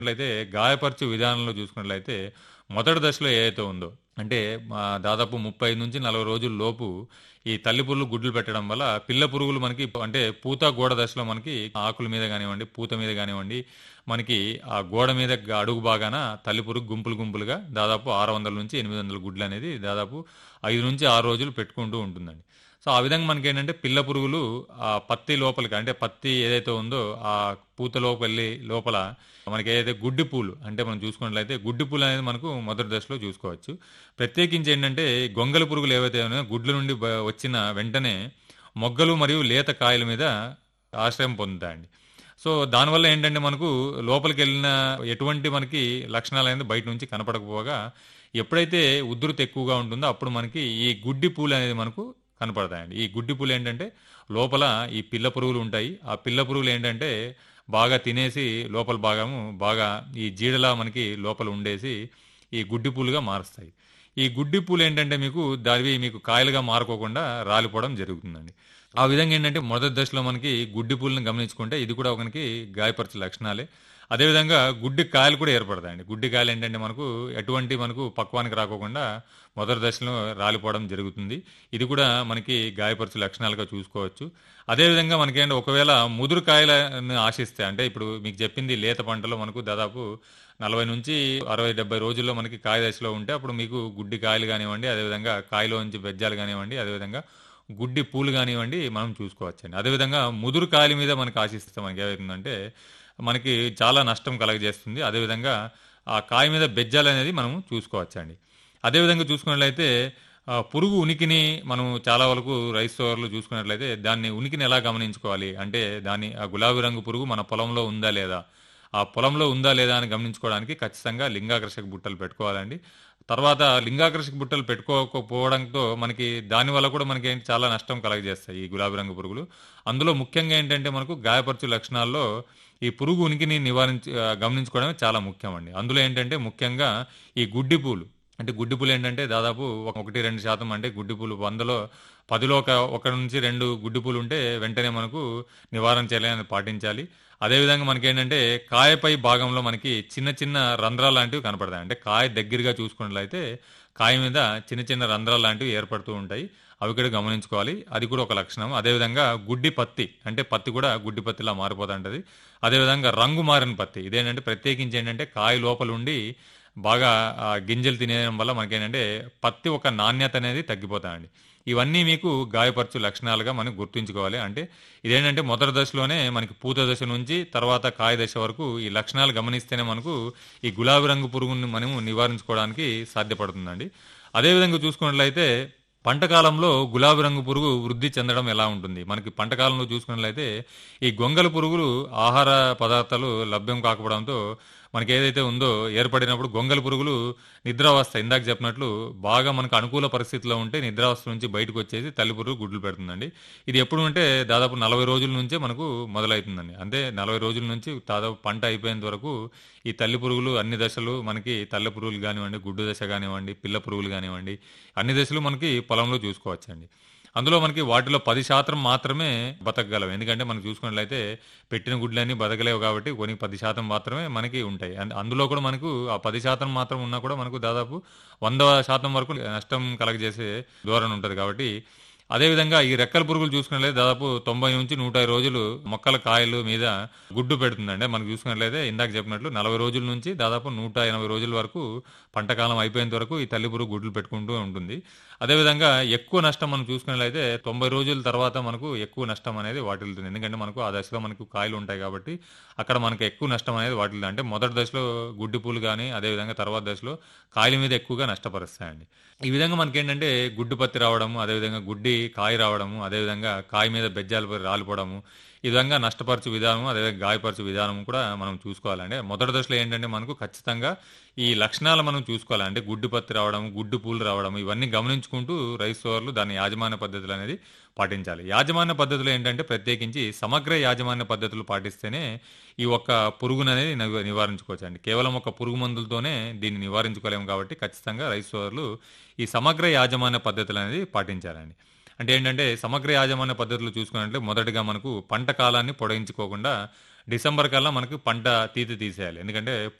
అయితే గాయపరచు విధానంలో చూసుకున్నట్లయితే మొదటి దశలో ఏదైతే ఉందో అంటే మా దాదాపు ముప్పై నుంచి నలభై రోజుల లోపు ఈ తల్లి పురుగులు గుడ్లు పెట్టడం వల్ల పిల్ల పురుగులు మనకి అంటే పూత గోడ దశలో మనకి ఆకుల మీద కానివ్వండి పూత మీద కానివ్వండి మనకి ఆ గోడ మీద గ- అడుగు బాగాన తల్లి పురుగు గుంపులు గుంపులుగా దాదాపు ఆరు వందల నుంచి ఎనిమిది వందల గుడ్లు అనేది దాదాపు ఐదు నుంచి ఆరు రోజులు పెట్టుకుంటూ ఉంటుందండి సో ఆ విధంగా మనకి ఏంటంటే పిల్ల పురుగులు ఆ పత్తి లోపలికి అంటే పత్తి ఏదైతే ఉందో ఆ పూత లోపలి లోపల మనకి ఏదైతే గుడ్డి పూలు అంటే మనం చూసుకున్నట్లయితే గుడ్డి పూలు అనేది మనకు మొదటి దశలో చూసుకోవచ్చు ప్రత్యేకించి ఏంటంటే ఈ గొంగల పురుగులు ఏవైతే ఉన్నాయో గుడ్ల నుండి బ- వచ్చిన వెంటనే మొగ్గలు మరియు లేత కాయల మీద ఆశ్రయం పొందుతాయండి సో దానివల్ల ఏంటంటే మనకు లోపలికి వెళ్ళిన ఎటువంటి మనకి లక్షణాలు అనేది బయట నుంచి కనపడకపోగా ఎప్పుడైతే ఉధృతి ఎక్కువగా ఉంటుందో అప్పుడు మనకి ఈ గుడ్డి పూలు అనేది మనకు కనపడతాయండి ఈ గుడ్డి పూలు ఏంటంటే లోపల ఈ పిల్ల పురుగులు ఉంటాయి ఆ పిల్ల పురుగులు ఏంటంటే బాగా తినేసి లోపల భాగము బాగా ఈ జీడలా మనకి లోపల ఉండేసి ఈ గుడ్డి పూలుగా మారుస్తాయి ఈ గుడ్డి పూలు ఏంటంటే మీకు దానివి మీకు కాయలుగా మారుకోకుండా రాలిపోవడం జరుగుతుందండి ఆ విధంగా ఏంటంటే మొదటి దశలో మనకి గుడ్డి పూలను గమనించుకుంటే ఇది కూడా ఒకనికి గాయపరిచే లక్షణాలే అదేవిధంగా గుడ్డి కాయలు కూడా ఏర్పడతాయండి గుడ్డి కాయలు ఏంటంటే మనకు ఎటువంటి మనకు పక్వానికి రాకోకుండా మొదటి దశలో రాలిపోవడం జరుగుతుంది ఇది కూడా మనకి గాయపరిచే లక్షణాలుగా చూసుకోవచ్చు అదేవిధంగా మనకేంటి ఒకవేళ ముదురు కాయలను ఆశిస్తే అంటే ఇప్పుడు మీకు చెప్పింది లేత పంటలో మనకు దాదాపు నలభై నుంచి అరవై డెబ్బై రోజుల్లో మనకి కాయ దశలో ఉంటే అప్పుడు మీకు గుడ్డి కాయలు కానివ్వండి అదేవిధంగా కాయలో నుంచి బెజ్జాలు కానివ్వండి అదేవిధంగా గుడ్డి పూలు కానివ్వండి మనం చూసుకోవచ్చండి అదేవిధంగా ముదురు కాయల మీద మనకి ఆశిస్తే మనకి ఏమవుతుందంటే మనకి చాలా నష్టం కలగజేస్తుంది అదేవిధంగా ఆ కాయ మీద బెజ్జాలు అనేది మనం చూసుకోవచ్చండి అదేవిధంగా చూసుకున్నట్లయితే ఆ, పురుగు ఉనికిని మనం చాలా వరకు రైస్ సోవర్లు చూసుకున్నట్లయితే దాన్ని ఉనికిని ఎలా గమనించుకోవాలి అంటే దాన్ని ఆ గులాబీ రంగు పురుగు మన పొలంలో ఉందా లేదా ఆ పొలంలో ఉందా లేదా అని గమనించుకోవడానికి ఖచ్చితంగా లింగాకర్షక బుట్టలు పెట్టుకోవాలండి తర్వాత లింగాకర్షక బుట్టలు పెట్టుకోకపోవడంతో మనకి దానివల్ల కూడా మనకి ఏంటి చాలా నష్టం కలగజేస్తాయి ఈ గులాబీ రంగు పురుగులు అందులో ముఖ్యంగా ఏంటంటే మనకు గాయపరచు లక్షణాల్లో ఈ పురుగు ఉనికిని నివారించి ఆ, గమనించుకోవడమే చాలా ముఖ్యం అండి అందులో ఏంటంటే ముఖ్యంగా ఈ గుడ్డి పూలు అంటే గుడ్డి పూలు ఏంటంటే దాదాపు ఒక- ఒకటి రెండు శాతం అంటే గుడ్డి పూలు వందలో పదిలో ఒక ఒక నుంచి రెండు గుడ్డి పూలు ఉంటే వెంటనే మనకు నివారణ చేయాలని పాటించాలి అదేవిధంగా మనకి ఏంటంటే కాయపై భాగంలో మనకి చిన్న చిన్న రంధ్రాలు లాంటివి కనపడతాయి అంటే కాయ దగ్గరగా చూసుకున్నట్లయితే కాయ మీద చిన్న చిన్న రంధ్రాలు లాంటివి ఏర్పడుతూ ఉంటాయి అవి కూడా గమనించుకోవాలి అది కూడా ఒక లక్షణం అదేవిధంగా గుడ్డి పత్తి అంటే పత్తి కూడా గుడ్డి పత్తిలా మారిపోతుంటది అదేవిధంగా రంగు మారిన పత్తి ఇదేంటంటే ప్రత్యేకించి ఏంటంటే కాయ లోపల ఉండి బాగా ఆ, గింజలు తినేయడం వల్ల మనకేంటంటే పత్తి ఒక నాణ్యత అనేది తగ్గిపోతాయండి ఇవన్నీ మీకు గాయపరచు లక్షణాలుగా మనం గుర్తుంచుకోవాలి అంటే ఇదేంటంటే మొదటి దశలోనే మనకి పూత దశ నుంచి తర్వాత కాయ దశ వరకు ఈ లక్షణాలు గమనిస్తేనే మనకు ఈ గులాబీ రంగు పురుగుని మనము నివారించుకోవడానికి సాధ్యపడుతుందండి అదేవిధంగా చూసుకున్నట్లయితే పంట కాలంలో గులాబీ రంగు పురుగు వృద్ధి చెందడం ఎలా ఉంటుంది మనకి పంట కాలంలో చూసుకున్నట్లయితే ఈ గొంగల పురుగులు ఆహార పదార్థాలు లభ్యం కాకపోవడంతో మనకి ఏదైతే ఉందో ఏర్పడినప్పుడు గొంగల పురుగులు నిద్రావస్థ ఇందాక చెప్పినట్లు బాగా మనకు అనుకూల పరిస్థితిలో ఉంటే నిద్రావస్థ నుంచి బయటకు వచ్చేసి తల్లి పురుగు గుడ్లు పెడుతుందండి ఇది ఎప్పుడు ఉంటే దాదాపు నలభై రోజుల నుంచే మనకు మొదలవుతుందండి అంటే నలభై రోజుల నుంచి దాదాపు పంట అయిపోయేంత వరకు ఈ తల్లి పురుగులు అన్ని దశలు మనకి తల్లి పురుగులు కానివ్వండి గుడ్డు దశ కానివ్వండి పిల్ల పురుగులు కానివ్వండి అన్ని దశలు మనకి పొలంలో చూసుకోవచ్చండి అందులో మనకి వాటిలో పది శాతం మాత్రమే బతకగలవు ఎందుకంటే మనం చూసుకున్నట్లయితే పెట్టిన గుడ్లన్నీ బతకలేవు కాబట్టి కొన్ని పది శాతం మాత్రమే మనకి ఉంటాయి అండ్ అందులో కూడా మనకు ఆ పది శాతం మాత్రం ఉన్నా కూడా మనకు దాదాపు వంద శాతం వరకు నష్టం కలగజేసే ధోరణి ఉంటుంది కాబట్టి అదేవిధంగా ఈ రెక్కల పురుగులు చూసుకున్నట్లయితే దాదాపు తొంభై నుంచి నూట యాభై రోజులు మొక్కల కాయలు మీద గుడ్డు పెడుతుందండి మనకు చూసుకున్నట్లయితే ఇందాక చెప్పినట్లు నలభై రోజుల నుంచి దాదాపు నూట ఎనభై రోజుల వరకు పంటకాలం అయిపోయేంత వరకు ఈ తల్లి పురుగు గుడ్లు పెట్టుకుంటూ ఉంటుంది అదేవిధంగా ఎక్కువ నష్టం మనం చూసుకున్నట్లయితే తొంభై రోజుల తర్వాత మనకు ఎక్కువ నష్టం అనేది వాటిల్తుంది ఎందుకంటే మనకు ఆ దశలో మనకు కాయలు ఉంటాయి కాబట్టి అక్కడ మనకు ఎక్కువ నష్టం అనేది వాటిల్తుంది అంటే మొదటి దశలో గుడ్డి పూలు కానీ అదేవిధంగా తర్వాత దశలో కాయల మీద ఎక్కువగా నష్టపరుస్తాయండి ఈ విధంగా మనకి ఏంటంటే గుడ్డు పత్తి రావడము అదేవిధంగా గుడ్డి కాయ రావడము అదేవిధంగా కాయ మీద బెజ్జాలు పడి రాలిపోవడము ఈ విధంగా నష్టపరచు విధానం అదేవిధంగా గాయపరచు విధానం కూడా మనం చూసుకోవాలంటే మొదటి దశలో ఏంటంటే మనకు ఖచ్చితంగా ఈ లక్షణాలు మనం చూసుకోవాలి అంటే గుడ్డు పత్తి రావడం గుడ్డు పూలు రావడం ఇవన్నీ గమనించుకుంటూ రైస్ సోర్లు దాని యాజమాన్య పద్ధతులు అనేది పాటించాలి యాజమాన్య పద్ధతులు ఏంటంటే ప్రత్యేకించి సమగ్ర యాజమాన్య పద్ధతులు పాటిస్తేనే ఈ ఒక్క పురుగును అనేది నివ- నివారించుకోవచ్చు అండి కేవలం ఒక పురుగు మందులతోనే దీన్ని నివారించుకోలేము కాబట్టి ఖచ్చితంగా రైస్ సోర్లు ఈ సమగ్ర యాజమాన్య పద్ధతులు అనేది పాటించాలండి అంటే ఏంటంటే సమగ్ర యాజమాన్య పద్ధతులు చూసుకున్నట్లయితే మొదటగా మనకు పంట కాలాన్ని పొడిగించుకోకుండా డిసెంబర్ కల్లా మనకు పంట తీత తీసేయాలి ఎందుకంటే